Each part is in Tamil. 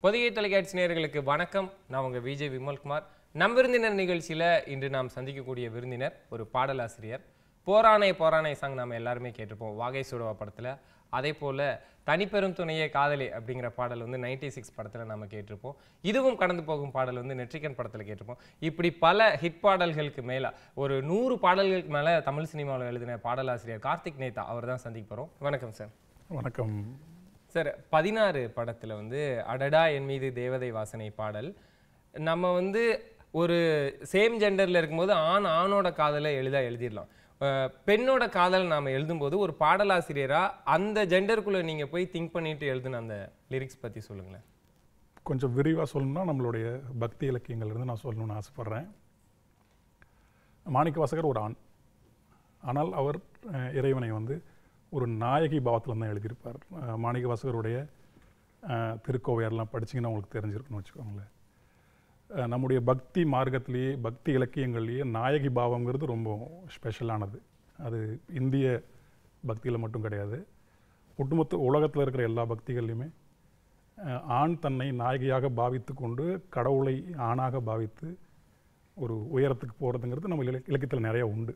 பொதிகை தொலைக்காட்சி நேயர்களுக்கு வணக்கம் நான் உங்கள் விஜய் விமல்குமார் நம் விருந்தினர் நிகழ்ச்சியில் இன்று நாம் சந்திக்கக்கூடிய விருந்தினர் ஒரு பாடலாசிரியர் போரானை போரானை சாங் நாம் எல்லாருமே கேட்டிருப்போம் வாகை சுடவா படத்தில் அதே போல் தனிப்பெரும் துணையே காதலி அப்படிங்கிற பாடல் வந்து நைன்டி சிக்ஸ் படத்தில் நம்ம கேட்டிருப்போம் இதுவும் கடந்து போகும் பாடல் வந்து நெற்றிக்கன் படத்தில் கேட்டிருப்போம் இப்படி பல ஹிட் பாடல்களுக்கு மேலே ஒரு நூறு பாடல்களுக்கு மேலே தமிழ் சினிமாவில் எழுதின பாடலாசிரியர் கார்த்திக் நேதா அவர் தான் சந்திக்க போகிறோம் வணக்கம் சார் வணக்கம் சார் பதினாறு படத்தில் வந்து அடடா என் மீது தேவதை வாசனை பாடல் நம்ம வந்து ஒரு சேம் ஜெண்டரில் இருக்கும்போது ஆண் ஆணோட காதலை எளிதாக எழுதிடலாம் அஹ் பெண்ணோட காதல் நாம் எழுதும்போது ஒரு பாடலாசிரியராக அந்த ஜெண்டருக்குள்ளே நீங்கள் போய் திங்க் பண்ணிட்டு எழுதுன அந்த லிரிக்ஸ் பற்றி சொல்லுங்களேன் கொஞ்சம் விரிவாக சொல்லணும்னா நம்மளுடைய பக்தி இலக்கியங்கள் இருந்து நான் சொல்லணும்னு ஆசைப்பட்றேன் மாணிக்க வாசகர் ஒரு ஆண் ஆனால் அவர் அஹ், இறைவனை வந்து ஒரு நாயகி பாவத்தில் தான் எழுதியிருப்பார் அஹ், மாணிக்க வாசகருடைய அஹ், திருக்கோவையாரெல்லாம் படிச்சீங்கன்னா உங்களுக்கு தெரிஞ்சிருக்குன்னு வச்சுக்கோங்களேன் அஹ், நம்முடைய பக்தி மார்க்கத்திலேயே பக்தி இலக்கியங்கள்லேயே நாயகி பாவங்கிறது ரொம்ப ஸ்பெஷலானது அது இந்திய பக்தியில் மட்டும் கிடையாது ஒட்டுமொத்த உலகத்தில் இருக்கிற எல்லா பக்திகள்லையுமே அஹ், ஆண் தன்னை நாயகியாக பாவித்து கொண்டு கடவுளை ஆணாக பாவித்து ஒரு உயரத்துக்கு போகிறதுங்கிறது நம்ம இலக் இலக்கியத்தில் நிறைய உண்டு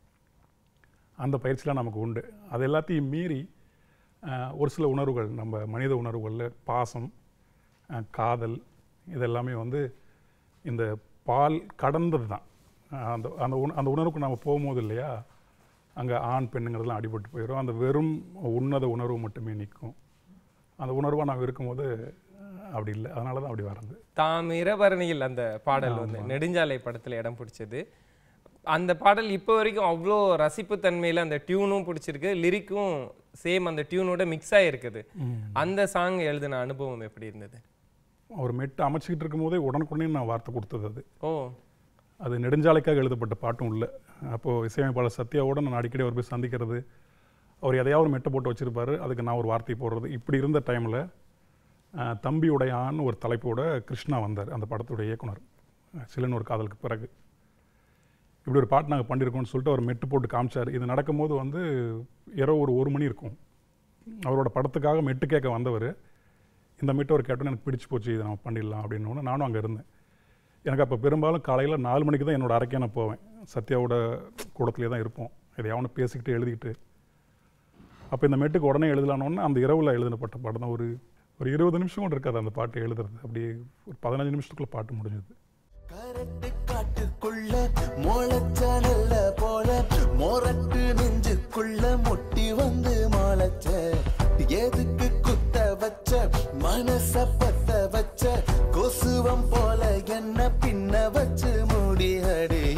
அந்த பயிற்சிலாம் நமக்கு உண்டு அது எல்லாத்தையும் மீறி அஹ், ஒரு சில உணர்வுகள் நம்ம மனித உணர்வுகளில் பாசம் அஹ், காதல் இதெல்லாமே வந்து இந்த பால் கடந்தது தான் அஹ், அந்த அந்த உண அந்த உணர்வுக்கு நம்ம போகும்போது இல்லையா அங்கே ஆண் பெண்ணுங்கிறதுலாம் அடிபட்டு போயிடும் அந்த வெறும் உன்னத உணர்வு மட்டுமே நிற்கும் அந்த உணர்வாக நாம் இருக்கும்போது அஹ், அப்படி இல்லை அதனால தான் அப்படி வர்றது தாம் இரபரணியில் அந்த பாடல் வந்து நெடுஞ்சாலை படத்தில் இடம் பிடிச்சது அந்த பாடல் இப்போ வரைக்கும் அவ்வளோ ரசிப்பு தன்மையில் அந்த டியூனும் பிடிச்சிருக்கு லிரிக்கும் சேம் அந்த டியூனோட மிக்ஸ் ஆகிருக்குது அந்த சாங் எழுதின அனுபவம் எப்படி இருந்தது அவர் மெட்டு அமைச்சிக்கிட்டு இருக்கும்போதே உடனுக்குடனே நான் வார்த்தை கொடுத்தது அது ஓ அது நெடுஞ்சாலைக்காக எழுதப்பட்ட பாட்டும் இல்லை அப்போது இசையமைப்பாளர் சத்யாவோட நான் அடிக்கடி அவர் போய் சந்திக்கிறது அவர் எதையாவது ஒரு மெட்டை போட்டு வச்சிருப்பாரு அதுக்கு நான் ஒரு வார்த்தை போடுறது இப்படி இருந்த டைமில் தம்பியுடையான்னு ஒரு தலைப்போட கிருஷ்ணா வந்தார் அந்த படத்துடைய இயக்குனர் சிலன் ஒரு காதலுக்கு பிறகு இப்படி ஒரு பாட்டு நாங்கள் பண்ணியிருக்கோம்னு சொல்லிட்டு அவர் மெட்டு போட்டு காமிச்சார் இது நடக்கும்போது வந்து இரவு ஒரு ஒரு மணி இருக்கும் அவரோட படத்துக்காக மெட்டு கேட்க வந்தவர் இந்த மெட்டு அவர் கேட்டோன்னு எனக்கு பிடிச்சி போச்சு இதை நம்ம பண்ணிடலாம் அப்படின்னு ஒன்று நானும் அங்கே இருந்தேன் எனக்கு அப்போ பெரும்பாலும் காலையில் நாலு மணிக்கு தான் என்னோட அறைக்கே நான் போவேன் சத்யாவோட கூடத்துலேயே தான் இருப்போம் எதையாவது பேசிக்கிட்டு எழுதிக்கிட்டு அப்போ இந்த மெட்டுக்கு உடனே எழுதலானோன்னு அந்த இரவில் எழுதினப்பட்ட பாட்டு தான் ஒரு ஒரு இருபது நிமிஷம் கூட இருக்காது அந்த பாட்டு எழுதுறது அப்படியே ஒரு பதினஞ்சு நிமிஷத்துக்குள்ள பாட்டு முடிஞ்சது கரட்டு காட்டுக்குள்ள முளைச்ச நல்ல போல மொரட்டு நெஞ்சுக்குள்ள முட்டி வந்து முளைச்ச எதுக்கு குத்த வச்ச மனச பத்த வச்ச கொசுவம் போல என்ன பின்ன வச்சு முடியடிய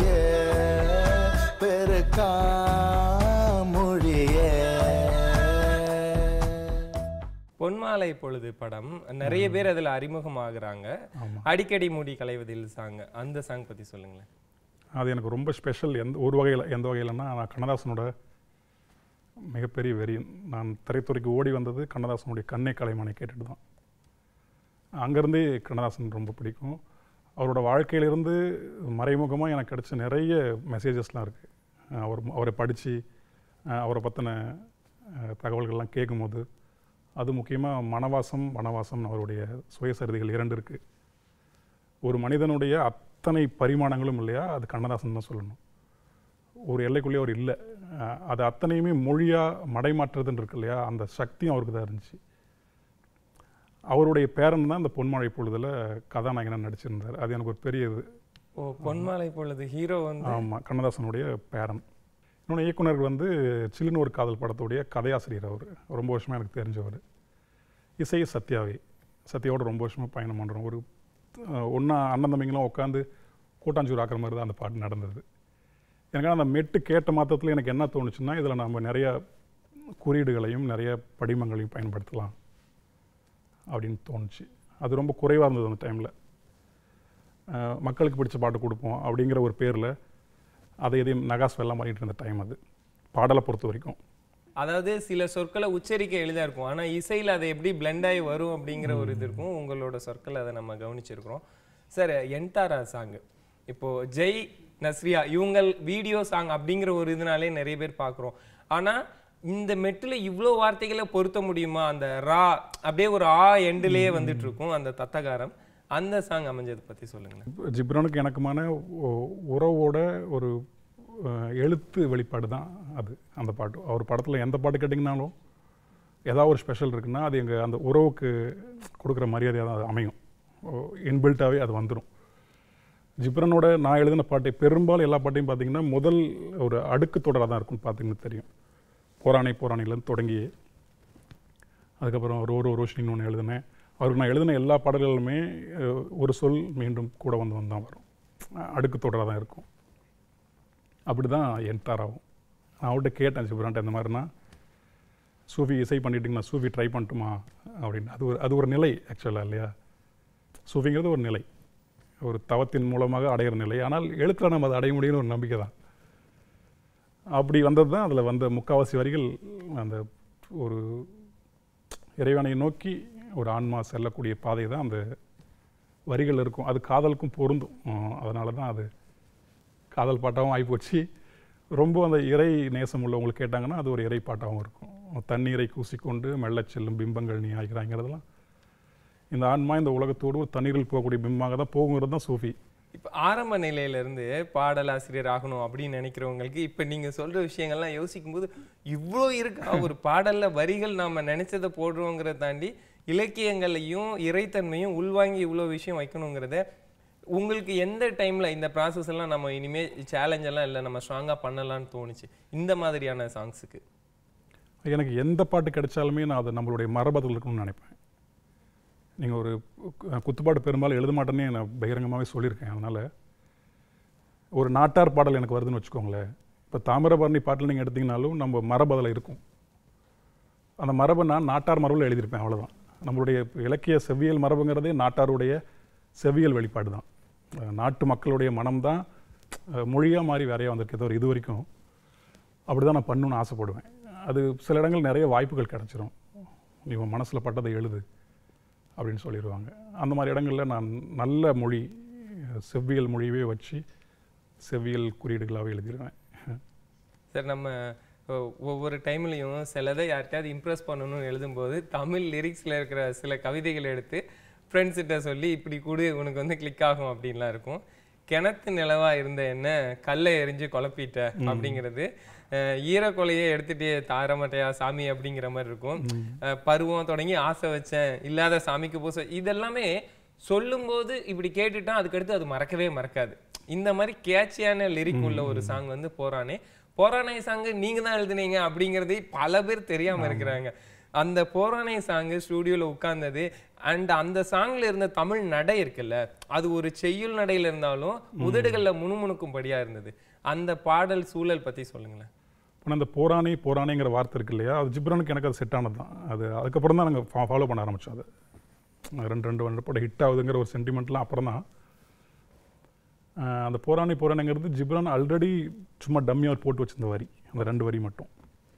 பெருக்கா மொழிய பொன்மாலை பொழுது படம் நிறைய பேர் அதில் அறிமுகமாகறாங்க அடிக்கடி முடி களைவதில் சாங் அந்த சாங் பற்றி சொல்லுங்களேன் அது எனக்கு ரொம்ப ஸ்பெஷல் எந்த ஒரு வகையில் எந்த வகையிலன்னா நான் கண்ணதாசனோட மிகப்பெரிய வெறியன் நான் திரைத்துறைக்கு ஓடி வந்தது கண்ணதாசனுடைய கண்ணே கலைமானை கேட்டுட்டு தான் அங்கேருந்தே கண்ணதாசன் ரொம்ப பிடிக்கும் அவரோட வாழ்க்கையிலிருந்து மறைமுகமாக எனக்கு கிடைச்ச நிறைய மெசேஜஸ்லாம் இருக்குது அவர் அவரை படித்து அவரை பற்றின தகவல்கள்லாம் கேட்கும்போது அது முக்கியமாக மனவாசம் வனவாசம் அவருடைய சுயசரிதைகள் இரண்டு இருக்குது ஒரு மனிதனுடைய அத்தனை பரிமாணங்களும் இல்லையா அது கண்ணதாசன் தான் சொல்லணும் ஒரு எல்லைக்குள்ளேயே அவர் இல்லை அஹ் அது அத்தனையுமே மொழியாக மடைமாற்றுறதுன்னு இருக்கு இல்லையா அந்த சக்தியும் அவருக்கு தான் இருந்துச்சு அவருடைய பேரன் தான் இந்த பொன்மழை பொழுதில் கதாநாயகனாக நடிச்சிருந்தார் அது எனக்கு ஒரு பெரிய இது ஓ பொன்மாலை பொழுது ஹீரோ வந்து ஆமாம் கண்ணதாசனுடைய பேரன் இன்னொன்று இயக்குனர் வந்து சில்லுன்னு ஒரு காதல் படத்துடைய கதையாசிரியர் அவர் ரொம்ப வருஷமாக எனக்கு தெரிஞ்சவர் இசை சத்யாவே சத்யாவோட ரொம்ப வருஷமாக பயணம் பண்ணுறோம் ஒரு ஒன்றா அண்ணன் தம்பிங்களும் உட்காந்து கூட்டாஞ்சூர் ஆக்குற மாதிரி தான் அந்த பாட்டு நடந்தது எனக்கு அந்த மெட்டு கேட்ட மாத்திரத்தில் எனக்கு என்ன தோணுச்சுன்னா இதில் நம்ம நிறைய குறியீடுகளையும் நிறைய படிமங்களையும் பயன்படுத்தலாம் அப்படின்னு தோணுச்சு அது ரொம்ப குறைவாக இருந்தது அந்த டைமில் மக்களுக்கு பிடிச்ச பாட்டு கொடுப்போம் அப்படிங்கிற ஒரு பேரில் அதை எதையும் நகாஸ் வெள்ளம் பண்ணிட்டு இருந்த டைம் அது பாடலை பொறுத்த வரைக்கும் அதாவது சில சொற்களை உச்சரிக்க எளிதா இருக்கும் ஆனா இசையில அது எப்படி பிளெண்ட் ஆகி வரும் அப்படிங்கிற ஒரு இது இருக்கும் உங்களோட சொற்கள் அதை நம்ம கவனிச்சிருக்கிறோம் சார் என்டாரா சாங் இப்போ ஜெய் நஸ்ரியா இவங்க வீடியோ சாங் அப்படிங்கிற ஒரு இதனாலே நிறைய பேர் பார்க்குறோம் ஆனா இந்த மெட்டுல இவ்வளோ வார்த்தைகளை பொருத்த முடியுமா அந்த ரா அப்படியே ஒரு ஆ எண்டுலயே வந்துட்டு இருக்கும் அந்த தத்தகாரம் அந்த சாங் அமைஞ்சதை பத்தி சொல்லுங்களேன் ஜிப்ரானுக்கு எனக்குமான ஒ- உறவோட ஒரு அஹ், எழுத்து வெளிப்பாடு தான் அது அந்த பாட்டு அவர் படத்தில் எந்த பாட்டு கேட்டிங்கனாலும் ஏதாவது ஒரு ஸ்பெஷல் இருக்குன்னா அது எங்கள் அந்த உறவுக்கு கொடுக்குற மரியாதையாக தான் அது அமையும் இன்பில்ட்டாகவே அது வந்துடும் ஜிப்ரனோட நான் எழுதின பாட்டை பெரும்பாலும் எல்லா பாட்டையும் பார்த்தீங்கன்னா முதல் ஒரு அடுக்கு தொடராக தான் இருக்கும்னு பார்த்தீங்கன்னா தெரியும் போராணை போராணிலேருந்து தொடங்கி அதுக்கப்புறம் ஒரு ஒரு ரோஷினின்னு ஒன்று எழுதினேன் அவருக்கு நான் எழுதின எல்லா பாடல்களுமே அஹ், ஒரு சொல் மீண்டும் கூட வந்து வந்து தான் வரும் அஹ், அடுக்கு தொடராக தான் இருக்கும் அப்படி தான் என்டார் ஆகும் நான் அவர்கிட்ட கேட்டேன் சிவரான்ட்ட இந்த மாதிரினா சூஃபி இசை பண்ணிட்டீங்கன்னா சூஃபி ட்ரை பண்ணட்டுமா அப்படின்னு அது ஒரு அது ஒரு நிலை ஆக்சுவலாக இல்லையா சூஃபிங்கிறது ஒரு நிலை ஒரு தவத்தின் மூலமாக அடையிற நிலை ஆனால் எழுத்தில் நம்ம அதை அடைய முடியும்னு ஒரு நம்பிக்கை தான் அப்படி வந்தது தான் அதில் வந்த முக்காவாசி வரிகள் அந்த ஒரு இறைவனை நோக்கி ஒரு ஆன்மா செல்லக்கூடிய பாதை தான் அந்த வரிகள் இருக்கும் அது காதலுக்கும் பொருந்தும் அதனால தான் அது காதல் பாட்டாகவும் ஆகிப்போச்சு ரொம்ப அந்த இறை நேசம் உள்ளவங்களுக்கு கேட்டாங்கன்னா அது ஒரு இறை பாட்டாகவும் இருக்கும் தண்ணீரை கூசிக்கொண்டு மெல்லச் செல்லும் பிம்பங்கள் நீ ஆகிறாங்கிறதெல்லாம் இந்த ஆன்மா இந்த உலகத்தோடு ஒரு தண்ணீரில் போகக்கூடிய பிம்பமாக தான் போகுங்கிறது தான் சூஃபி இப்போ ஆரம்ப நிலையில இருந்து பாடலாசிரியர் ஆகணும் அப்படின்னு நினைக்கிறவங்களுக்கு இப்போ நீங்க சொல்ற விஷயங்கள்லாம் யோசிக்கும் போது இவ்வளோ இருக்கா ஒரு பாடல்ல வரிகள் நாம நினைச்சதை போடுறோங்கிறத தாண்டி இலக்கியங்களையும் இறைத்தன்மையும் உள்வாங்கி இவ்வளோ விஷயம் வைக்கணுங்கிறத உங்களுக்கு எந்த டைம்ல இந்த ப்ராசஸ் எல்லாம் நம்ம இனிமே சேலஞ்ச் எல்லாம் இல்லை நம்ம ஸ்ட்ராங்கா பண்ணலாம்னு தோணுச்சு இந்த மாதிரியான சாங்ஸுக்கு எனக்கு எந்த பாட்டு கிடைச்சாலுமே நான் அதை நம்மளுடைய மரபத்தில் இருக்கணும்னு நினைப்பேன் நீங்கள் ஒரு கு- குத்துப்பாட்டு பெரும்பாலும் எழுத மாட்டேன்னே நான் பகிரங்கமாகவே சொல்லியிருக்கேன் அதனால் ஒரு நாட்டார் பாடல் எனக்கு வருதுன்னு வச்சுக்கோங்களேன் இப்போ தாமிரபரணி பாட்டில் நீங்கள் எடுத்தீங்கனாலும் நம்ம மரபு அதில் இருக்கும் அந்த மரபை நான் நாட்டார் மரபில் எழுதியிருப்பேன் அவ்வளவுதான் நம்மளுடைய இலக்கிய செவ்வியல் மரபுங்கிறதே நாட்டாருடைய செவ்வியல் வெளிப்பாடு தான் அஹ் நாட்டு மக்களுடைய மனம்தான் மொழியாக மாறி வேறையாக வந்திருக்கே தவிர இது வரைக்கும் அப்படி தான் நான் பண்ணணும்னு ஆசைப்படுவேன் அது சில இடங்கள் நிறைய வாய்ப்புகள் கிடச்சிரும் நீ உன் மனசில் பட்டதை எழுது அப்படின்னு சொல்லிடுவாங்க அந்த மாதிரி இடங்களில் நான் நல்ல மொழி அஹ் செவ்வியல் மொழியவே வச்சு செவ்வியல் குறியீடுகளாகவே எழுதிடுவேன் சார் நம்ம ஒ- ஒவ்வொரு டைம்லையும் சிலதை யார்கிட்டயாவது இம்ப்ரெஸ் பண்ணணும்னு எழுதும்போது தமிழ் லிரிக்ஸில் இருக்கிற சில கவிதைகளை எடுத்து ஃப்ரெண்ட்ஸ்கிட்ட சொல்லி இப்படி கூடு உனக்கு வந்து கிளிக் ஆகும் அப்படின்லாம் இருக்கும் கிணத்து நிலவா இருந்த என்ன கல்லை எரிஞ்சு குழப்பிட்ட அப்படிங்கிறது அஹ், ஈரக்கொலையை எடுத்துட்டு தாரமாட்டையா சாமி அப்படிங்கிற மாதிரி இருக்கும் அஹ், பருவம் தொடங்கி ஆசை வச்சேன் இல்லாத சாமிக்கு பூச இதெல்லாமே சொல்லும்போது இப்படி கேட்டுட்டா அதுக்கடுத்து அது மறக்கவே மறக்காது இந்த மாதிரி கேட்சியான லிரிக் உள்ள ஒரு சாங் வந்து போறானே போராணை சாங்கு நீங்க தான் எழுதுனீங்க அப்படிங்கறதே பல பேர் தெரியாம இருக்கிறாங்க அந்த போராணை சாங்கு ஸ்டூடியோல உட்கார்ந்தது அண்ட் அந்த சாங்ல இருந்த தமிழ் நடை இருக்குல்ல அது ஒரு செய்யுள் நடையில இருந்தாலும் உதடுகள்ல முணுமுணுக்கும்படியா இருந்தது அந்த பாடல் சூழல் பத்தி சொல்லுங்களேன் ஆனால் அந்த போராணி போராணிங்கிற வார்த்தை இருக்கு இல்லையா அது ஜிப்ரானுக்கு எனக்கு அது செட் ஆனது தான் அது அதுக்கப்புறம் தான் நாங்கள் ஃபாலோ பண்ண ஆரம்பித்தோம் அது ரெண்டு ரெண்டு ரெண்டு படம் ஹிட் ஆகுதுங்கிற ஒரு சென்டிமெண்ட்லாம் அப்புறம் தான் ஆஹ் அந்த போராணி போராணிங்கிறது ஜிப்ரான் ஆல்ரெடி சும்மா டம்மியாக போட்டு வச்சிருந்த வரி அந்த ரெண்டு வரி மட்டும்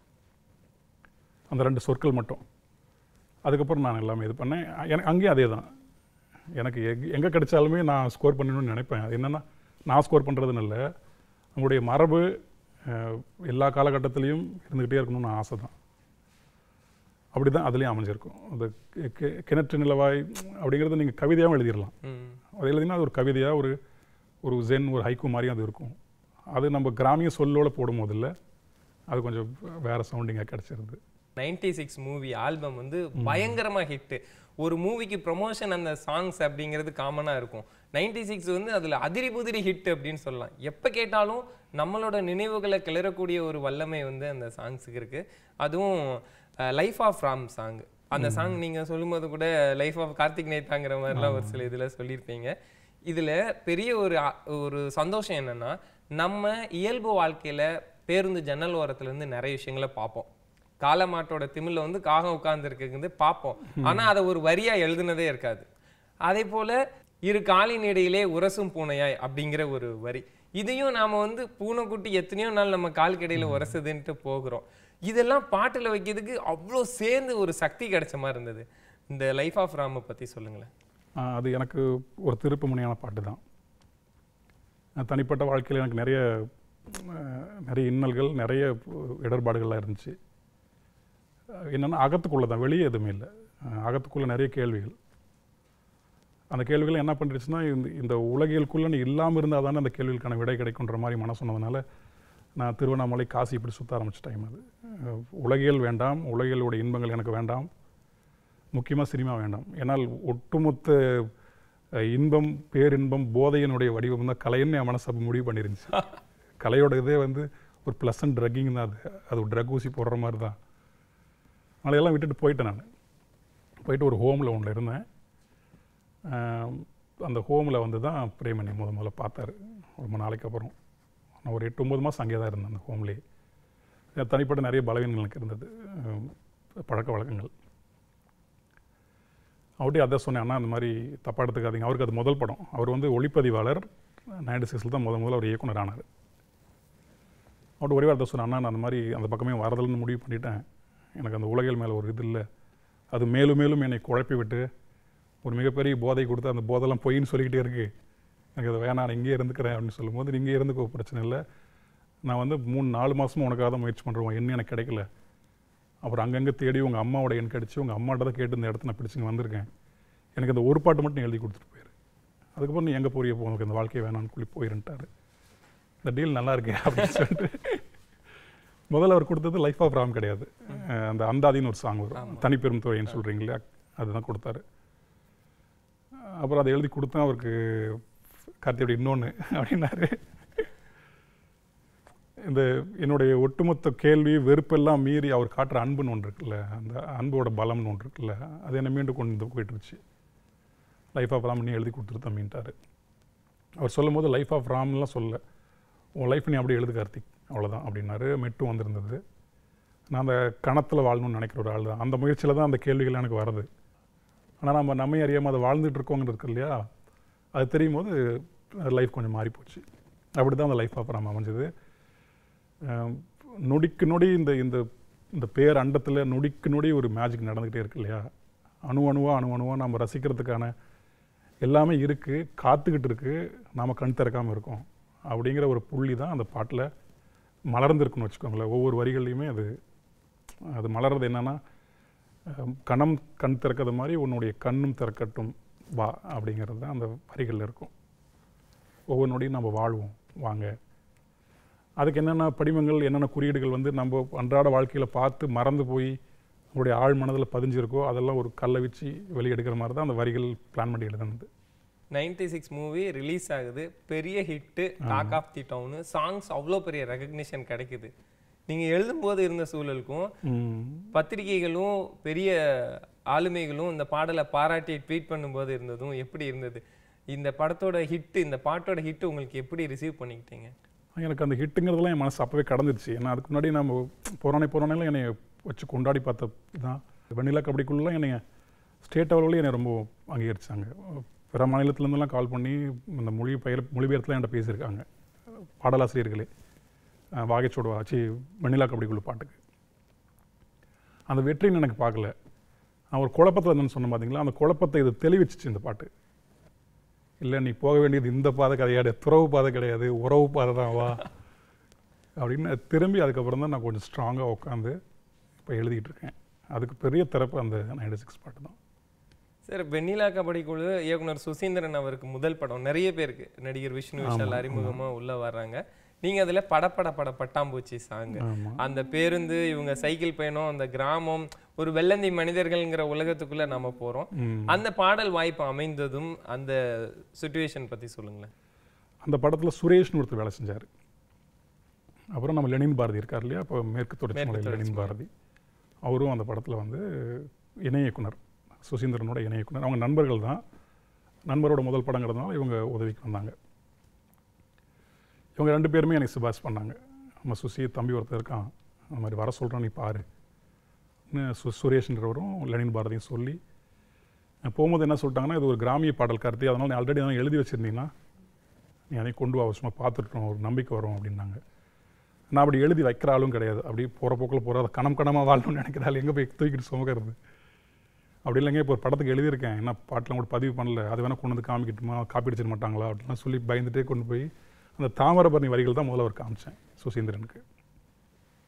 அந்த ரெண்டு சொற்கள் மட்டும் அதுக்கப்புறம் நான் எல்லாமே இது பண்ணேன் எனக்கு அங்கேயும் அதே தான் எனக்கு எங் எங்கே கிடைச்சாலுமே நான் ஸ்கோர் பண்ணணும்னு நினைப்பேன் அது என்னென்னா நான் ஸ்கோர் பண்ணுறதுன்னு இல்லை நம்முடைய மரபு அஹ், எல்லா காலகட்டத்திலையும் இருந்துக்கிட்டே இருக்கணும்னு ஆசை தான் அப்படி தான் அதுலேயும் அமைஞ்சிருக்கும் அந்த கி- கி- கிணற்று நிலவாய் அப்படிங்கிறது நீங்கள் கவிதையாகவும் எழுதிடலாம் ம் அது எழுதினா அது ஒரு கவிதையாக ஒரு ஒரு ஜென் ஒரு ஹைக்கூ மாதிரியும் அது இருக்கும் அது நம்ம கிராமிய சொல்லோட போடும் போதில்ல அது கொஞ்சம் வேற சவுண்டிங்காக கிடச்சிருது நைன்டி சிக்ஸ் மூவி ஆல்பம் வந்து பயங்கரமா ஹிட் ஒரு மூவிக்கு ப்ரொமோஷன் அந்த சாங்ஸ் அப்படிங்கிறது காமனா இருக்கும் நைன்டி சிக்ஸ் வந்து அதுல அதிரி புதிரி ஹிட் அப்படின்னு சொல்லலாம் எப்ப கேட்டாலும் நம்மளோட நினைவுகளை கிளறக்கூடிய ஒரு வல்லமை வந்து அந்த சாங்ஸுக்கு இருக்கு அதுவும் லைஃப் ஆஃப் ராம் சாங் அந்த சாங் நீங்க சொல்லும்போது கூட லைஃப் ஆஃப் கார்த்திக் நேத்தாங்கிற மாதிரிலாம் ஒரு சில இதுல சொல்லியிருப்பீங்க இதுல பெரிய ஒரு அ- ஒரு சந்தோஷம் என்னன்னா நம்ம இயல்பு வாழ்க்கையில பேருந்து ஜன்னல் ஓரத்துல இருந்து நிறைய விஷயங்களை பார்ப்போம் காலமாட்டோட திமில்ல வந்து காகம் உட்கார்ந்துருக்குங்கிறது பார்ப்போம் ஆனா அதை ஒரு வரியா எழுதுனதே இருக்காது அதே போல இரு காலின் இடையிலே உரசும் பூனையாய் அப்படிங்கிற ஒரு வரி இதையும் நாம வந்து பூனைக்குட்டி எத்தனையோ நாள் நம்ம கால் கடையில உரசுதுன்ட்டு போகிறோம் இதெல்லாம் பாட்டுல வைக்கிறதுக்கு அவ்வளோ சேர்ந்து ஒரு சக்தி கிடைச்ச மாதிரி இருந்தது இந்த லைஃப் ஆஃப் ராம பத்தி சொல்லுங்களேன் ஆஹ் அது எனக்கு ஒரு திருப்பு முனையான பாட்டு தான் நான் தனிப்பட்ட வாழ்க்கையில் எனக்கு நிறைய ஆஹ் நிறைய இன்னல்கள் நிறைய இடர்பாடுகள்லாம் இருந்துச்சு அஹ் என்னன்னா அகத்துக்குள்ளே தான் வெளியே எதுவுமே இல்லை அஹ் அகத்துக்குள்ளே நிறைய கேள்விகள் அந்த கேள்விகள் என்ன பண்ணிருச்சுன்னா இந்த இந்த உலகியலுக்குள்ளே நீ இல்லாமல் இருந்தால் தானே அந்த கேள்விகளுக்கான விடை கிடைக்குன்ற மாதிரி மன சொன்னதுனால நான் திருவண்ணாமலை காசி இப்படி சுற்ற ஆரம்பிச்ச டைம் அது அஹ் உலகியல் வேண்டாம் உலகியலோட இன்பங்கள் எனக்கு வேண்டாம் முக்கியமாக சினிமா வேண்டாம் ஏன்னால் ஒட்டுமொத்த அஹ், இன்பம் பேரின்பம் போதையினுடைய வடிவம் தான் கலைன்னு என் மனசு அப்ப முடிவு பண்ணிருந்துச்சு கலையோட இதே வந்து ஒரு ப்ளசன்ட் ட்ரக்கிங் தான் அது அது ஒரு ட்ரக் ஊசி போடுற மாதிரி தான் அதெல்லாம் விட்டுட்டு போயிட்டேன் நான் போயிட்டு ஒரு ஹோமில் ஒன்றில் இருந்தேன் ஆம், அந்த ஹோமில் வந்து தான் பிரேமணி முத முதல்ல பார்த்தாரு ரொம்ப நாளைக்கு அப்புறம் நான் ஒரு எட்டு ஒம்பது மாதம் அங்கே தான் இருந்தேன் அந்த ஹோம்லேயே எனக்கு தனிப்பட்ட நிறைய பலவீனங்கள் எனக்கு இருந்தது ஆம், பழக்க வழக்கங்கள் அவர்கிட்ட அதான் சொன்னேன் அண்ணா அந்த மாதிரி தப்பாக எடுத்துக்காதீங்க அவருக்கு அது முதல் படம் அவர் வந்து ஒளிப்பதிவாளர் நைன்டி சிக்ஸில் தான் முத முதல்ல அவர் இயக்குனர் ஆனார் அவர்கிட்ட ஒரே வார்த்தை சொன்னேன் அண்ணா நான் அந்த மாதிரி அந்த பக்கமே வரதில்லைன்னு முடிவு பண்ணிட்டேன் எனக்கு அந்த உலகில் மேலே ஒரு இது இல்லை அது மேலும் மேலும் என்னை குழப்பி விட்டு ஒரு மிகப்பெரிய போதை கொடுத்து அந்த போதெல்லாம் பொய்ன்னு சொல்லிக்கிட்டே இருக்கு எனக்கு அது வேணாம் நான் இங்கேயே இருந்துக்கிறேன் அப்படின்னு சொல்லும்போது நீ இங்கே இருந்துக்கோ பிரச்சனை இல்லை நான் வந்து மூணு நாலு மாதமும் உனக்காக தான் முயற்சி பண்ணுறோம் என்ன எனக்கு கிடைக்கல அப்புறம் அங்கங்கே தேடி உங்கள் அம்மாவோட எண் கிடச்சி உங்கள் அம்மாட்ட தான் கேட்டு இந்த இடத்த நான் பிடிச்சிங்க வந்திருக்கேன் எனக்கு அந்த ஒரு பாட்டு மட்டும் நீ எழுதி கொடுத்துட்டு போயிரு அதுக்கப்புறம் நீ எங்கே போறிய போ உனக்கு இந்த வாழ்க்கையை வேணாம்னு சொல்லி போயிருன்ட்டாரு இந்த டீல் நல்லா இருக்கே அப்படின்னு சொல்லிட்டு முதல்ல அவர் கொடுத்தது லைஃப் ஆஃப் ராம் கிடையாது அஹ் அந்த அந்தாதின்னு ஒரு சாங் வரும் தனிப்பெரும் துறைன்னு சொல்கிறீங்க இல்லையா அதுதான் கொடுத்தாரு அப்புறம் அதை எழுதி கொடுத்தேன் அவருக்கு கார்த்தியோட இன்னொன்று அப்படின்னாரு இந்த என்னுடைய ஒட்டுமொத்த கேள்வி வெறுப்பெல்லாம் மீறி அவர் காட்டுற அன்புன்னு ஒன்று இருக்குல்ல அந்த அன்போட பலம்னு ஒன்று இருக்குல்ல அது என்ன மீண்டும் கொண்டு வந்து போயிட்டுருச்சு லைஃப் ஆஃப் ராம் நீ எழுதி கொடுத்துரு தம்பின்ட்டாரு அவர் சொல்லும் போது லைஃப் ஆஃப் ராம்லாம் சொல்ல உன் லைஃப் நீ அப்படியே எழுது கார்த்திக் அவ்வளோதான் அப்படின்னாரு மெட்டும் வந்திருந்தது நான் அந்த கணத்தில் வாழணும்னு நினைக்கிற ஒரு ஆள் தான் அந்த முயற்சியில் தான் அந்த கேள்விகள் எனக்கு வருது ஆனால் நம்ம நம்மை அறியாமல் அதை வாழ்ந்துட்டு இருக்கோங்கிறது இருக்கு இல்லையா அது தெரியும் போது லைஃப் கொஞ்சம் மாறி போச்சு அப்படி தான் அந்த லைஃப் ஆஃப் ராம் அமைஞ்சது அஹ் நொடிக்கு நொடி இந்த இந்த இந்த பேர் அண்டத்தில் நொடிக்கு நொடி ஒரு மேஜிக் நடந்துக்கிட்டே இருக்கு இல்லையா அணு அணுவா அணு அணுவா நம்ம ரசிக்கிறதுக்கான எல்லாமே இருக்குது காத்துக்கிட்டு இருக்கு நாம் கண் திறக்காமல் இருக்கோம் அப்படிங்கிற ஒரு புள்ளி தான் அந்த பாட்டில் மலர்ந்துருக்குன்னு வச்சுக்கோங்களேன் ஒவ்வொரு வரிகள்லையுமே அது அது மலர்றது என்னன்னா அஹ், கணம் கண் திறக்கிறது மாதிரி உன்னுடைய கண்ணும் திறக்கட்டும் வா அப்படிங்கிறது தான் அந்த வரிகளில் இருக்கும் ஒவ்வொரு நொடியும் நம்ம வாழ்வோம் வாங்க அதுக்கு என்னென்ன படிமங்கள் என்னென்ன குறியீடுகள் வந்து நம்ம அன்றாட வாழ்க்கையில் பார்த்து மறந்து போய் நம்மளுடைய ஆழ் மனதில் பதிஞ்சிருக்கோ அதெல்லாம் ஒரு கல்லை வச்சு வெளியெடுக்கிற மாதிரி தான் அந்த வரிகள் பிளான் பண்ணி எழுதுனது நைன்டி சிக்ஸ் மூவி ரிலீஸ் ஆகுது பெரிய hit talk of the town songs அவ்வளோ பெரிய ரெகக்னிஷன் கிடைக்குது நீங்க எழுதும்போது இருந்த சூழலுக்கும் ம். பத்திரிகைகளும் பெரிய ஆளுமைகளும் இந்த பாடலை பாராட்டி ட்வீட் பண்ணும்போது இருந்ததும் எப்படி இருந்தது இந்த படத்தோட ஹிட் இந்த பாட்டோட ஹிட் உங்களுக்கு எப்படி ரிசீவ் பண்ணிக்கிட்டீங்க எனக்கு அந்த ஹிட்டுங்கிறதுலாம் என் மனசு அப்போவே கடந்துருச்சு ஏன்னா அதுக்கு முன்னாடி நம்ம புறானை புறானைலாம் என்னை வச்சு கொண்டாடி பார்த்த இதுதான் வெண்ணிலா கபடிக்குள்ளலாம் என்னை ஸ்டேட் லெவலில் என்னை ரொம்ப அங்கீகரிச்சாங்க பிற மாநிலத்திலேருந்துலாம் கால் பண்ணி இந்த மொழி பெயர் மொழிபெயர்த்தில் என்கிட்ட பேசியிருக்காங்க பாடலாசிரியர்களே அஹ் வாகைச்சோடு ஆச்சு வெண்ணிலா கபடிக்குள்ள பாட்டுக்கு அந்த வெற்றின்னு எனக்கு பார்க்கல நான் ஒரு குழப்பத்தில் என்னன்னு சொன்னேன் பார்த்தீங்களா அந்த குழப்பத்தை இது தெளிவிச்சிச்சு இந்த பாட்டு இல்லை நீ போக வேண்டியது இந்த பாதை கிடையாது துறவு பாதை கிடையாது உறவு பாதை தான் வா அப்படின்னு திரும்பி அதுக்கப்புறம் தான் நான் கொஞ்சம் ஸ்ட்ராங்காக உட்காந்து இப்போ எழுதிட்டு இருக்கேன் அதுக்கு பெரிய திறப்பு அந்த நைன்டி சிக்ஸ் பாட்டு தான் சார் வெண்ணிலா கபடி குழு இயக்குனர் சுசீந்திரன் அவருக்கு முதல் படம் நிறைய பேருக்கு நடிகர் விஷ்ணு விஷால் அறிமுகமா உள்ள வர்றாங்க நீங்க அதுல படப்பட பட பட்டாம்பூச்சி சாங் ஆமாம் அந்த பேருந்து இவங்க சைக்கிள் பயணம் அந்த கிராமம் ஒரு வெள்ளந்தி மனிதர்கள்ங்கிற உலகத்துக்குள்ள நாம போறோம் ம். அந்த பாடல் வாய்ப்பு அமைந்ததும் அந்த சுச்சுவேஷன் பத்தி சொல்லுங்களேன் அந்த படத்தில் சுரேஷ்னு ஒருத்தர் வேலை செஞ்சார் அப்புறம் நம்ம லெனின் பாரதி இருக்கார் இல்லையா அப்போ மேற்கு தொடர்ச்சி மேற்கு மலை தொடர்ச்சி லெனின் பாரதி அவரும் அந்த படத்தில் வந்து இணை இயக்குனர் சுசீந்திரனோட இணை இயக்குனர் அவங்க நண்பர்கள் தான் நண்பரோட முதல் படங்கிறதுனால இவங்க உதவிக்கு வந்தாங்க இவங்க ரெண்டு பேருமே எனக்கு சிபாரிசு பண்ணாங்க நம்ம சுசி தம்பி ஒருத்தர் இருக்கான் அந்த மாதிரி வர சொல்கிறான் நீ பாரு ன்னு சு சுரேஷ்ன்றவரும் லெனின் பாரதியும் சொல்லி நான் போகும்போது என்ன சொல்லிட்டாங்கன்னா இது ஒரு கிராமிய பாடல் கருத்து அதனால் நீ ஆல்ரெடி அதெல்லாம் எழுதி வச்சுருந்தீங்கன்னா நீ அதையும் கொண்டு வா சும்மா பார்த்துட்டோம் ஒரு நம்பிக்கை வரும் அப்படின்னாங்க நான் அப்படி எழுதி வைக்கிற ஆளும் கிடையாது அப்படி போகிற போக்கில் போகிற அதை கணம் கணமாக வாழணும்னு நினைக்கிறாள் எங்கே போய் தூக்கிட்டு சுமக்கிறது அப்படி இல்லைங்க இப்போ ஒரு படத்துக்கு எழுதியிருக்கேன் என்ன பாட்டெலாம் கூட பதிவு பண்ணல அது வேணால் கொண்டு வந்து காமிக்கட்டுமா காப்பி அடிச்சிட மாட்டாங்களா அப்படின்லாம் சொல்லி பயந்துட்டே கொண்டு போய் அந்த தாமிரபரணி வரிகள் தான் முதல்ல அவர் காமிச்சேன் சுசீந்திரனுக்கு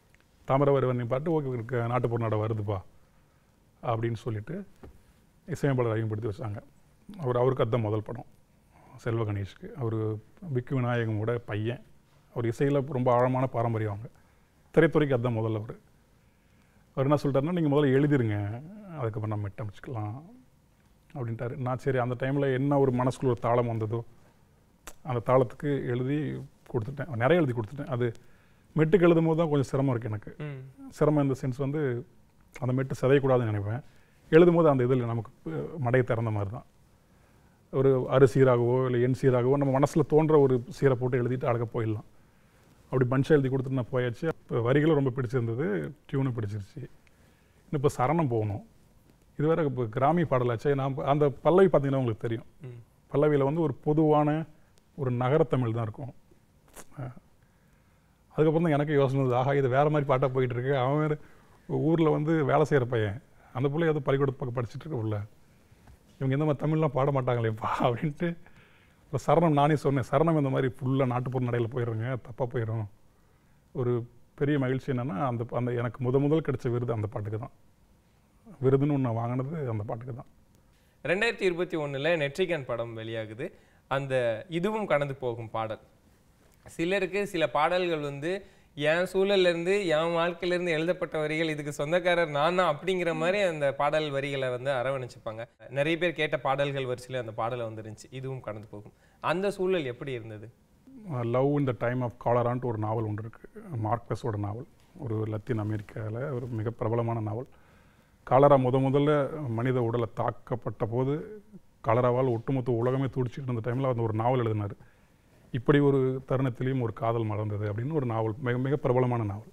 தாமிரவரவன் பாட்டு ஓகே இருக்கு, நாட்டுப்புற நாடகம் வருதுப்பா அப்படின்னு சொல்லிட்டு இசையமைப்பாளர் அறிமுகப்படுத்தி வச்சாங்க அவர் அவருக்கு அதுதான் முதல் படம் செல்வ கணேஷ்க்கு அவர் விக்கு விநாயகமோட பையன் அவர் இசையில் ரொம்ப ஆழமான பாரம்பரியம் அவங்க திரைத்துறைக்கு அதுதான் முதல்ல அவர் அவர் என்ன சொல்லிட்டாருன்னா நீங்கள் முதல்ல எழுதிருங்க அதுக்கப்புறம் நம்ம மெட்டமைச்சிக்கலாம் அப்படின்ட்டாரு நான் சரி அந்த டைமில் என்ன ஒரு மனசுக்குள்ள ஒரு தாளம் வந்ததோ அந்த தாளத்துக்கு எழுதி கொடுத்துட்டேன் நிறைய எழுதி கொடுத்துட்டேன் அது மெட்டுக்கு எழுதும் போது தான் கொஞ்சம் சிரமம் இருக்குது எனக்கு ம் சிரமம் இந்த சென்ஸ் வந்து அந்த மெட்டு சிதையக்கூடாதுன்னு நினைப்பேன் எழுதும் போது அந்த இதில் நமக்கு அஹ், மடை திறந்த மாதிரி தான் ஒரு அறு சீராகவோ இல்லை எண் சீராகவோ நம்ம மனசில் தோன்ற ஒரு சீரை போட்டு எழுதிட்டு அழகாக போயிடலாம் அப்படி பஞ்சாக எழுதி கொடுத்துட்டு நான் போயாச்சு இப்போ வரிகளும் ரொம்ப பிடிச்சிருந்தது டியூனும் பிடிச்சிருச்சு இன்னும் இப்போ சரணம் போகணும் இது வேற இப்போ கிராமிய பாடலாச்சே நான் இப்ப- அந்த பல்லவி பார்த்தீங்கன்னா உங்களுக்கு தெரியும் ம் பல்லவியில் வந்து ஒரு பொதுவான ஒரு நகரத்தமிழ் தான் இருக்கும் அஹ் அதுக்கப்புறம் தான் எனக்கு யோசனை வந்தது ஆஹா இது வேற மாதிரி பாட்டாக போயிட்டு இருக்கு அவன் வேறு ஊரில் வந்து வேலை செய்கிற பையன் அந்த பிள்ளை ஏதோ பள்ளிக்கூடத்து பக்கம் படிச்சுட்டு இருக்க உள்ள இவங்க இந்த மாதிரி தமிழ்லாம் பாட மாட்டாங்களேப்பா அப்படின்ட்டு அப்புறம் சரணம் நானே சொன்னேன் சரணம் இந்த மாதிரி ஃபுல்லாக நாட்டுப்புற நடையில் போயிடுறேங்க தப்பாக போயிடும் ஒரு பெரிய மகிழ்ச்சி என்னென்னா அந்த அந்த எனக்கு முத முதல் கிடைச்ச விருது அந்த பாட்டுக்கு தான் விருதுன்னு ஒன்று வாங்கினது அந்த பாட்டுக்கு தான் ரெண்டாயிரத்தி இருபத்தி ஒண்ணுல நெற்றிகன் படம் வெளியாகுது அந்த இதுவும் கடந்து போகும் பாடல் சிலருக்கு சில பாடல்கள் வந்து என் சூழல்ல இருந்து என் வாழ்க்கையில இருந்து எழுதப்பட்ட வரிகள் இதுக்கு சொந்தக்காரர் நான் தான் அப்படிங்கிற மாதிரி அந்த பாடல் வரிகளை வந்து அரவணைச்சுப்பாங்க நிறைய பேர் கேட்ட பாடல்கள் வரிசையில அந்த பாடலை வந்துருந்துச்சு இதுவும் கடந்து போகும் அந்த சூழல் எப்படி இருந்தது love in the time of காலரான்ட்டு ஒரு நாவல் ஒன்று இருக்குது மார்க்வஸோட நாவல் ஒரு லத்தீன் அமெரிக்காவில் ஒரு மிக பிரபலமான நாவல் காலரா முத முதல்ல மனித உடலை தாக்கப்பட்ட போது காலராவால் ஒட்டுமொத்த உலகமே துடிச்சிட்டு இருந்த டைமில் அந்த ஒரு நாவல் எழுதினார் இப்படி ஒரு தருணத்திலையும் ஒரு காதல் மலர்ந்தது அப்படின்னு ஒரு நாவல் மிக மிக பிரபலமான நாவல்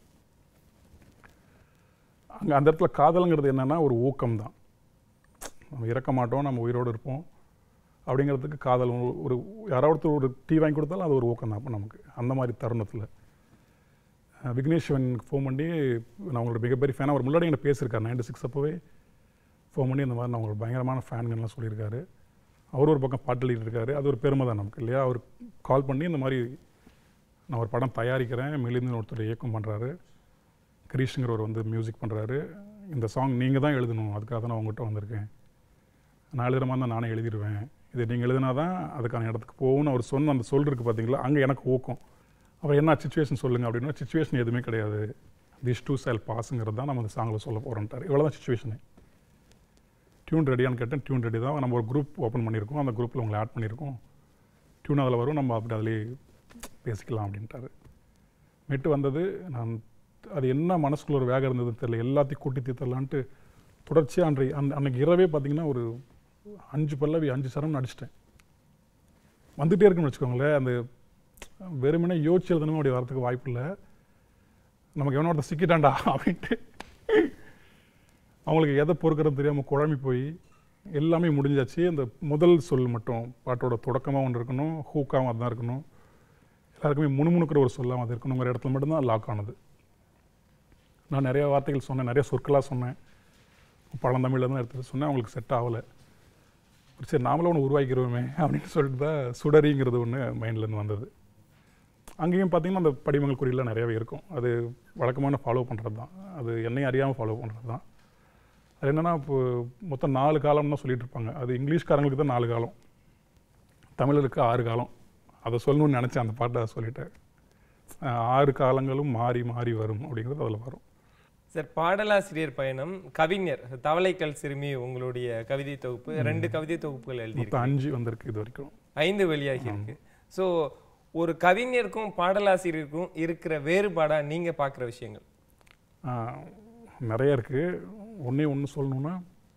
அங்கே அந்த இடத்துல காதலுங்கிறது என்னன்னா ஒரு ஊக்கம் தான் நம்ம இறக்க மாட்டோம் நம்ம உயிரோடு இருப்போம் அப்படிங்கிறதுக்கு காதல் ஒரு- ஒரு யாராவது ஒருத்தர் ஒரு டீ வாங்கி கொடுத்தாலும் அது ஒரு ஊக்கம் தான் அப்போ நமக்கு அந்த மாதிரி தருணத்தில் விக்னேஸ்வரன் ஃபோன் பண்ணி நான் உங்களோட மிகப்பெரிய ஃபேன் அவர் முன்னாடி என்கிட்ட பேசியிருக்காரு நைன்டி சிக்ஸ் அப்போவே ஃபோன் பண்ணி இந்த மாதிரி நான் உங்களுக்கு பயங்கரமான ஃபேனுங்கள்லாம் சொல்லியிருக்காரு அவர் ஒரு பக்கம் பாட்டு எழுதிட்டு இருக்காரு அது ஒரு பெருமை தான் நமக்கு இல்லையா அவர் கால் பண்ணி இந்த மாதிரி நான் ஒரு படம் தயாரிக்கிறேன் மெலிந்து ஒருத்தர் இயக்கம் பண்ணுறாரு கிரீஷ்ங்கிறவர் வந்து மியூசிக் பண்ணுறாரு இந்த சாங் நீங்கள் தான் எழுதணும் அதுக்காக தான் நான் உங்கள்கிட்ட வந்திருக்கேன் நான் எழுதுகிற மாதிரி தான் நானே எழுதிடுவேன் இது நீங்கள் எழுதினா தான் அதுக்கான இடத்துக்கு போகும்னு அவர் சொன்ன அந்த சொல் இருக்குது பார்த்தீங்களா அங்கே எனக்கு ஊக்கம் அப்புறம் என்ன சுச்சுவேஷன் சொல்லுங்கள் அப்படின்னா சுச்சுவேஷன் எதுவுமே கிடையாது திஸ் டூ செல் பாஸுங்கிறது தான் நம்ம அந்த சாங்கில் சொல்ல போகிறோன்ட்டார் இவ்வளோ தான் சுச்சுவேஷனு டியூன் ரெடியான்னு கேட்டேன் டியூன் ரெடி தான் நம்ம ஒரு குரூப் ஓப்பன் பண்ணியிருக்கோம் அந்த குரூப்பில் உங்களை ஆட் பண்ணியிருக்கோம் டியூன் அதில் வரும் நம்ம அப்படி அதிலே பேசிக்கலாம் அப்படின்ட்டாரு மெட்டு வந்தது நான் அது என்ன மனசுக்குள்ள ஒரு வேகம் இருந்ததுன்னு தெரியல எல்லாத்தையும் கூட்டி தீர்த்தலான்ட்டு தொடர்ச்சியாக அன்றை அந்த அன்னைக்கு இரவே பார்த்தீங்கன்னா ஒரு அஞ்சு பல்லவி அஞ்சு சரம் அடிச்சிட்டேன் வந்துட்டே இருக்குன்னு வச்சுக்கோங்களேன் அந்த வெறுமனே யோசிச்சு எழுதணும் அப்படி வரதுக்கு வாய்ப்பு இல்லை நமக்கு எவனோ ஒருத்தன் சிக்கிட்டான்டா அப்படின்ட்டு அவங்களுக்கு எதை பொறுக்கிறது தெரியாமல் குழம்பி போய் எல்லாமே முடிஞ்சாச்சு அந்த முதல் சொல் மட்டும் பாட்டோட தொடக்கமாக ஒன்று இருக்கணும் ஹூக்காகவும் அதுதான் இருக்கணும் எல்லாருக்குமே முணுமுணுக்கிற ஒரு சொல்லாமல் அது இருக்கணுங்கிற இடத்துல மட்டும்தான் லாக் ஆனது நான் நிறைய வார்த்தைகள் சொன்னேன் நிறைய சொற்களாக சொன்னேன் பழந்தமிழில் தான் எடுத்து சொன்னேன் அவங்களுக்கு செட் ஆகலை சரி நாமளும் ஒன்று உருவாக்கிடுவோமே அப்படின்னு சொல்லிட்டு தான் சுடரிங்கிறது ஒன்று மைண்ட்லேருந்து வந்தது அங்கேயும் பார்த்தீங்கன்னா அந்த படிமங்கள் குறியெல்லாம் நிறையவே இருக்கும் அது வழக்கமான ஃபாலோ பண்ணுறது தான் அது என்னையும் அறியாமல் ஃபாலோ பண்ணுறது தான் அது என்னென்னா இப்போ மொத்தம் நாலு காலம்னு தான் சொல்லிட்டு இருப்பாங்க அது இங்கிலீஷ்காரங்களுக்கு தான் நாலு காலம் தமிழருக்கு ஆறு காலம் அதை சொல்லணும்னு நினச்சேன் அந்த பாட்டை சொல்லிட்டேன் அஹ் ஆறு காலங்களும் மாறி மாறி வரும் அப்படிங்கிறது அதில் வரும் சார் பாடலாசிரியர் பயணம் கவிஞர் தவளைக்கல் சிறுமி உங்களுடைய கவிதை தொகுப்பு ரெண்டு கவிதை தொகுப்புகள் எழுதி மொத்தம் அஞ்சு வந்திருக்கு இது வரைக்கும் ஐந்து வெளியாகி இருக்கு ஸோ ஒரு கவிஞருக்கும் பாடலாசிரியருக்கும் இருக்கிற வேறுபாடா நீங்க பார்க்குற விஷயங்கள் ஆஹ், நிறைய இருக்குது ஒன்றே ஒன்று சொல்லணுன்னா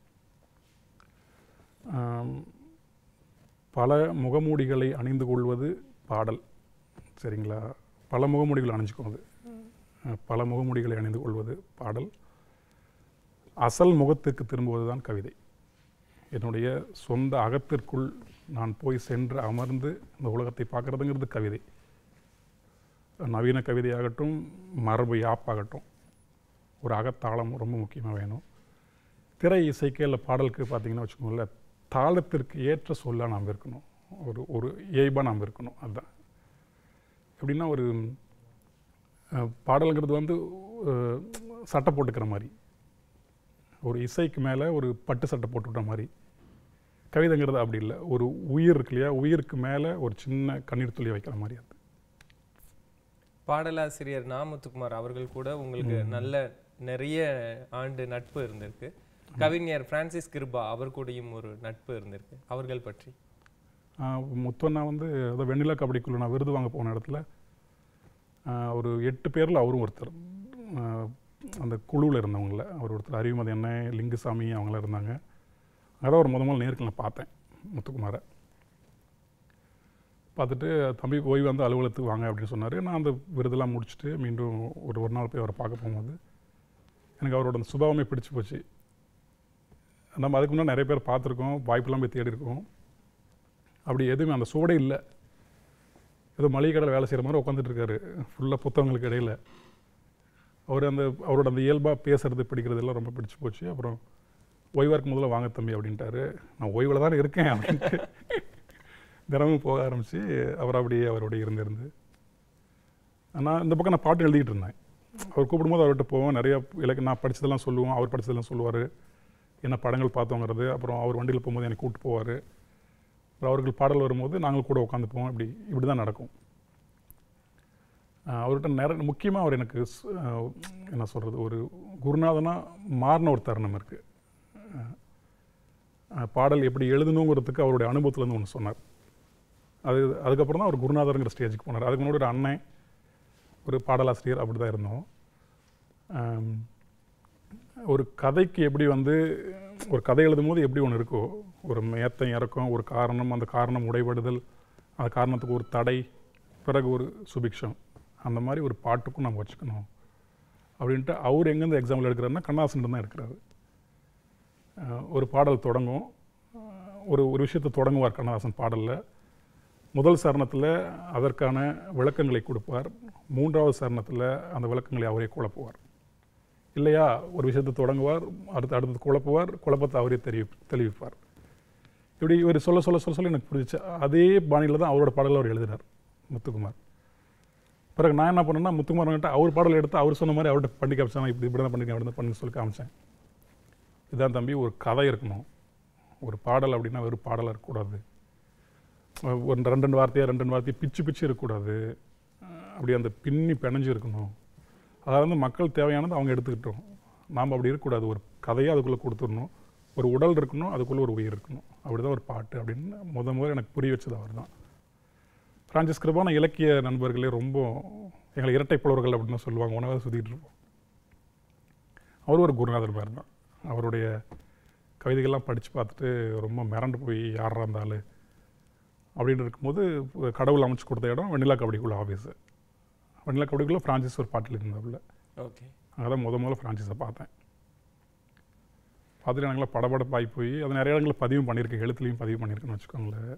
ஆம், பல முகமூடிகளை அணிந்து கொள்வது பாடல் சரிங்களா பல முகமூடிகள் அணிஞ்சுக்கும் அது அஹ், பல முகமூடிகளை அணிந்து கொள்வது பாடல் அசல் முகத்திற்கு திரும்புவது தான் கவிதை என்னுடைய சொந்த அகத்திற்குள் நான் போய் சென்று அமர்ந்து இந்த உலகத்தை பார்க்குறதுங்கிறது கவிதை நவீன கவிதையாகட்டும் மரபு யாப்பாகட்டும் ஒரு அகத்தாளம் ரொம்ப முக்கியமாக வேணும் திரை இசைக்கு இல்லை பாடலுக்கு பார்த்தீங்கன்னா வச்சுக்கோங்களேன் தாளத்திற்கு ஏற்ற சொல்லாக நாம் இருக்கணும் ஒரு ஒரு இயல்பாக நாம் இருக்கணும் அதுதான் எப்படின்னா ஒரு அஹ், பாடலுங்கிறது வந்து அஹ், சட்டை போட்டுக்கிற மாதிரி ஒரு இசைக்கு மேலே ஒரு பட்டு சட்டை போட்டுக்கிற மாதிரி கவிதைங்கிறது அப்படி இல்லை ஒரு உயிர் இருக்கு இல்லையா உயிருக்கு மேலே ஒரு சின்ன கண்ணீர் துளி வைக்கிற மாதிரி அது பாடலாசிரியர் நாமுத்துக்குமார் அவர்கள் கூட உங்களுக்கு நல்ல நிறைய ஆண்டு நட்பு இருந்திருக்கு கவிஞர் பிரான்சிஸ் கிருபா அவர் கூடயும் ஒரு நட்பு இருந்திருக்கு அவர்கள் பற்றி ஆஹ் முத்தண்ணா வந்து அதாவது வெண்ணிலா கபடிக்குள்ள நான் விருது வாங்க போன இடத்துல ஆஹ் ஒரு எட்டு பேரில் அவரும் ஒருத்தர் ஆஹ் அந்த குழுவில் இருந்தவங்கள அவர் ஒருத்தர் அறிவுமதி அண்ணன் லிங்குசாமி அவங்களாம் இருந்தாங்க அதான் ஒரு முத முதல் நேருக்கு நான் பார்த்தேன் முத்துக்குமாரை பார்த்துட்டு தம்பி ஓய்வு வந்து அலுவலகத்துக்கு வாங்க அப்படின்னு சொன்னார் நான் அந்த விருதெல்லாம் முடிச்சுட்டு மீண்டும் ஒரு ஒரு நாள் போய் அவரை பார்க்க போகும்போது எனக்கு அவரோட அந்த சுபாவமே பிடிச்சு போச்சு நம்ம அதுக்கு முன்னாடி நிறைய பேர் பார்த்துருக்கோம் வாய்ப்பெல்லாம் போய் தேடி இருக்கோம் அப்படி எதுவுமே அந்த சூடே இல்லை ஏதோ மளிகை கடையில் வேலை செய்கிற மாதிரி உட்காந்துட்டு இருக்காரு ஃபுல்லாக புத்தகங்களுக்கு இடையில அவர் அந்த அவரோட அந்த இயல்பாக பேசுறது பிடிக்கிறது எல்லாம் ரொம்ப பிடிச்சு போச்சு அப்புறம் ஓய்வாக இருக்கும் முதல்ல வாங்க தம்பி அப்படின்ட்டாரு நான் ஓய்வில் தான் இருக்கேன் அப்படின்ட்டு தினமும் போக ஆரம்பித்து அவர் அப்படியே அவரோட இருந்திருந்து நான் இந்த பக்கம் நான் பாட்டு எழுதிக்கிட்டு இருந்தேன் அவர் கூப்பிடும்போது அவர்கிட்ட போவோம் நிறைய இலக்கு நான் படிச்சதெல்லாம் சொல்லுவோம் அவர் படிச்சதெல்லாம் சொல்லுவார் என்ன படங்கள் பார்த்தோங்கிறது அப்புறம் அவர் வண்டியில் போகும்போது எனக்கு கூப்பிட்டு போவார் அப்புறம் அவர்கள் பாடல் வரும்போது நாங்கள் கூட உட்காந்துப்போம் இப்படி இப்படி தான் நடக்கும் ஆஹ் அவர்கிட்ட நிறைய முக்கியமாக அவர் எனக்கு ஸ்- ஆஹ் என்ன சொல்கிறது ஒரு குருநாதனாக மாறின ஒரு தருணம் இருக்குது பாடல் எப்படி எழுதணுங்கிறதுக்கு அவருடைய அனுபவத்துலேருந்து ஒன்று சொன்னார் அது அதுக்கப்புறம் தான் அவர் குருநாதருங்கிற ஸ்டேஜுக்கு போனார் அதுக்கு முன்னாடி ஒரு அண்ணன் ஒரு பாடலாசிரியர் அப்படி தான் இருந்தோம் ஆம், ஒரு கதைக்கு எப்படி வந்து ஒரு கதை எழுதும்போது எப்படி ஒன்று இருக்கோ ஒரு ஏத்தம் இறக்கம் ஒரு காரணம் அந்த காரணம் உடைபடுதல் அந்த காரணத்துக்கு ஒரு தடை பிறகு ஒரு சுபிக்ஷம் அந்த மாதிரி ஒரு பாட்டுக்கும் நம்ம வச்சுக்கணும் அப்படின்ட்டு அவர் எங்கேருந்து எக்ஸாம்பிள் எடுக்கிறாருன்னா கண்ணாசன் தான் எடுக்கிறாரு அஹ் ஒரு பாடல் தொடங்கும் அஹ் ஒரு ஒரு விஷயத்தை தொடங்குவார் கண்ணதாசன் பாடலில் முதல் சரணத்தில் அதற்கான விளக்கங்களை கொடுப்பார் மூன்றாவது சரணத்தில் அந்த விளக்கங்களை அவரே குழப்புவார் இல்லையா ஒரு விஷயத்தை தொடங்குவார் அடுத்து அடுத்து குழப்புவார் குழப்பத்தை அவரே தெரிய தெளிவிப்பார் இப்படி இவர் சொல்ல சொல்ல சொல்ல சொல்ல எனக்கு புரிஞ்சிச்சு அதே பாணியில் தான் அவரோட பாடலை அவர் எழுதினார் முத்துக்குமார் பிறகு நான் என்ன பண்ணேன்னா முத்துக்குமார்கிட்ட அவர் பாடல் எடுத்து அவர் சொன்ன மாதிரி அவர்கிட்ட பண்ணி காமிச்சேன் நான் இப்படி இப்படி தான் பண்ணிக்க அப்படி தான் பண்ணி சொல்லி காமிச்சேன் இதான் தம்பி ஒரு கதை இருக்கணும் ஒரு பாடல் அப்படின்னா வெறும் பாடலாக இருக்கக்கூடாது அஹ் ஒரு ரெண்டு ரெண்டு வார்த்தையாக ரெண்டு ரெண்டு வார்த்தையை பிச்சு பிச்சு இருக்கக்கூடாது அஹ் அப்படி அந்த பின்னி பிணைஞ்சு இருக்கணும் அதாவது வந்து மக்கள் தேவையானது அவங்க எடுத்துக்கிட்டோம் நாம் அப்படி இருக்கக்கூடாது ஒரு கதையை அதுக்குள்ளே கொடுத்துடணும் ஒரு உடல் இருக்கணும் அதுக்குள்ளே ஒரு உயிர் இருக்கணும் அப்படி தான் ஒரு பாட்டு அப்படின்னு முத முதல்ல எனக்கு புரிய வச்சது அவர் தான் பிரான்சிஸ் கிருபான இலக்கிய நண்பர்களே ரொம்ப எங்களை இரட்டை புலவர்கள் அப்படின்னு தான் சொல்லுவாங்க உணவாக சுற்றிட்டு இருப்போம் அவர் ஒரு குருநாதர் பேர் தான் அவருடைய கவிதைகள்லாம் படித்து பார்த்துட்டு ரொம்ப மிரண்டு போய் யாரா இருந்தாலும் அப்படின்னு இருக்கும்போது கடவுள் அமைச்சு கொடுத்த இடம் வெண்ணிலா கபடிக்குள்ள ஆஃபீஸு வெண்ணிலா கபடிக்குள்ள ஃப்ரான்சிஸ் ஒரு பாட்டில் இருந்தாப்புல ஓகே அங்கே தான் முத முதல்ல ஃப்ரான்சிஸை பார்த்தேன் பார்த்துட்டு எனக்குலாம் படபடப்பாகி போய் அது நிறைய இடங்களில் பதிவும் பண்ணியிருக்கேன் எழுத்துலையும் பதிவு பண்ணியிருக்கேன்னு வச்சுக்கோங்களேன்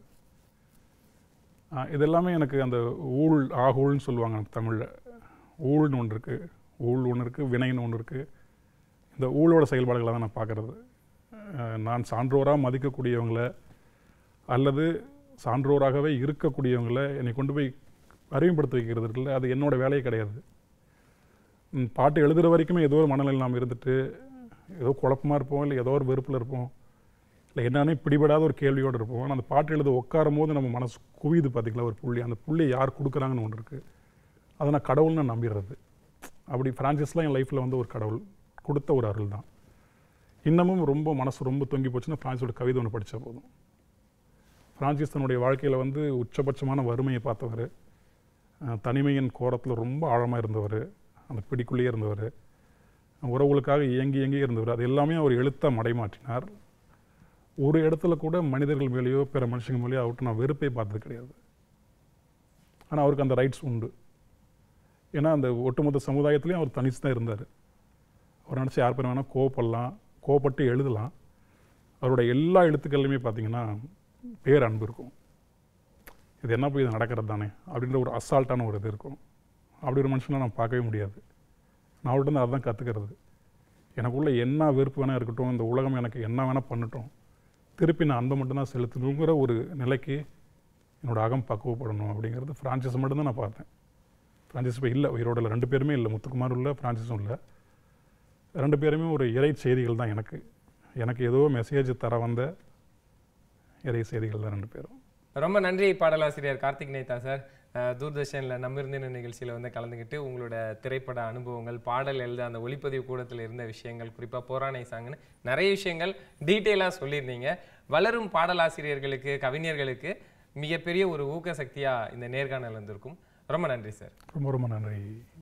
ஆ, இது எல்லாமே எனக்கு அந்த ஊழ் ஆகூழ்னு சொல்லுவாங்க தமிழில் ஊழ்னு ஒன்று இருக்குது ஊழ் ஒன்று இருக்குது வினைன்னு ஒன்று இருக்குது இந்த ஊழோட செயல்பாடுகளை தான் நான் பார்க்குறது நான் சான்றோராக மதிக்கக்கூடியவங்களை அல்லது சான்றோராகவே இருக்கக்கூடியவங்களை என்னை கொண்டு போய் அறிமுகப்படுத்த வைக்கிறது இருக்குல்ல அது என்னோட வேலையே கிடையாது ம், பாட்டு எழுதுகிற வரைக்குமே ஏதோ ஒரு மனநிலையில் நாம் இருந்துட்டு ஏதோ குழப்பமாக இருப்போம் இல்லை ஏதோ ஒரு வெறுப்பில் இருப்போம் இல்லை என்னன்னே பிடிபடாத ஒரு கேள்வியோடு இருப்போம் ஆனால் அந்த பாட்டு எழுத உட்காரும் போது நம்ம மனசு குவியுது பார்த்திங்களா ஒரு புள்ளி அந்த புள்ளி யார் கொடுக்குறாங்கன்னு ஒன்று இருக்குது அதை நான் கடவுள்னு நான் நம்பிடுறது அப்படி ஃப்ரான்சிஸ்லாம் என் லைஃப்பில் வந்து ஒரு கடவுள் கொடுத்த ஒரு அருள் தான் இன்னமும் ரொம்ப மனசு ரொம்ப தொங்கி போச்சுன்னா ஃப்ரான்ஸோட கவிதை ஒன்று படித்தா போதும் ஃப்ரான்சிஸ் தன்னுடைய வாழ்க்கையில் வந்து உச்சபட்சமான வறுமையை பார்த்தவர் அஹ், தனிமையின் கோரத்தில் ரொம்ப ஆழமாக இருந்தவர் அந்த பிடிக்குள்ளேயே இருந்தவர் உறவுகளுக்காக இயங்கி இயங்கி இருந்தவர் அது எல்லாமே அவர் எழுத்தா மடைமாற்றினார் ஒரு இடத்துல கூட மனிதர்கள் மேலேயோ பிற மனுஷங்க மேலேயோ அவர்கிட்ட நான் வெறுப்பை பார்த்தது கிடையாது ஆனால் அவருக்கு அந்த ரைட்ஸ் உண்டு ஏன்னா அந்த ஒட்டுமொத்த சமுதாயத்துலேயும் அவர் தனிச்சு தான் இருந்தார் அவர் நினச்சி யார் பேர் வேணால் கோவப்படலாம் கோவப்பட்டு எழுதலாம் அவரோட எல்லா எழுத்துக்கள்லையுமே பார்த்தீங்கன்னா பேர் அன்பு இருக்கும் இது என்ன போய் இது நடக்கிறது தானே அப்படின்ற ஒரு அசால்ட்டான ஒரு இது இருக்கும் அப்படி ஒரு மனுஷனை நான் பார்க்கவே முடியாது நான் அவர்கிட்ட இருந்து அதான் கற்றுக்கிறது எனக்குள்ள என்ன வெறுப்பு வேணால் இருக்கட்டும் இந்த உலகம் எனக்கு என்ன வேணால் பண்ணட்டும் திருப்பி நான் அன்பை மட்டும்தான் செலுத்தணுங்கிற ஒரு நிலைக்கு என்னோட அகம் பக்குவப்படணும் அப்படிங்கிறது ஃப்ரான்சிஸ் மட்டும்தான் நான் பார்த்தேன் ஃப்ரான்சிஸ் இப்போ இல்லை உயிரோட இல்லை ரெண்டு பேருமே இல்லை முத்துக்குமாரும் இல்லை ஃப்ரான்சிஸும் இல்லை ரெண்டு பேருமே ஒரு இறை செய்திகள் தான் எனக்கு எனக்கு ஏதோ மெசேஜ் தர வந்த இறை செய்திகள் தான் ரெண்டு பேரும் ரொம்ப நன்றி பாடலாசிரியர் கார்த்திக் நேதா சார் அஹ், தூர்தர்ஷன்ல நம்மிருந்தின நிகழ்ச்சியில வந்து கலந்துக்கிட்டு உங்களோட திரைப்பட அனுபவங்கள் பாடல் எழுத அந்த ஒளிப்பதிவு கூடத்தில் இருந்த விஷயங்கள் குறிப்பா போராணை சாங்னு நிறைய விஷயங்கள் டீட்டெயிலாக சொல்லியிருந்தீங்க வளரும் பாடலாசிரியர்களுக்கு கவிஞர்களுக்கு மிகப்பெரிய ஒரு ஊக்க சக்தியா இந்த நேர்காணல் வந்திருக்கும் ரொம்ப நன்றி சார் ரொம்ப ரொம்ப நன்றி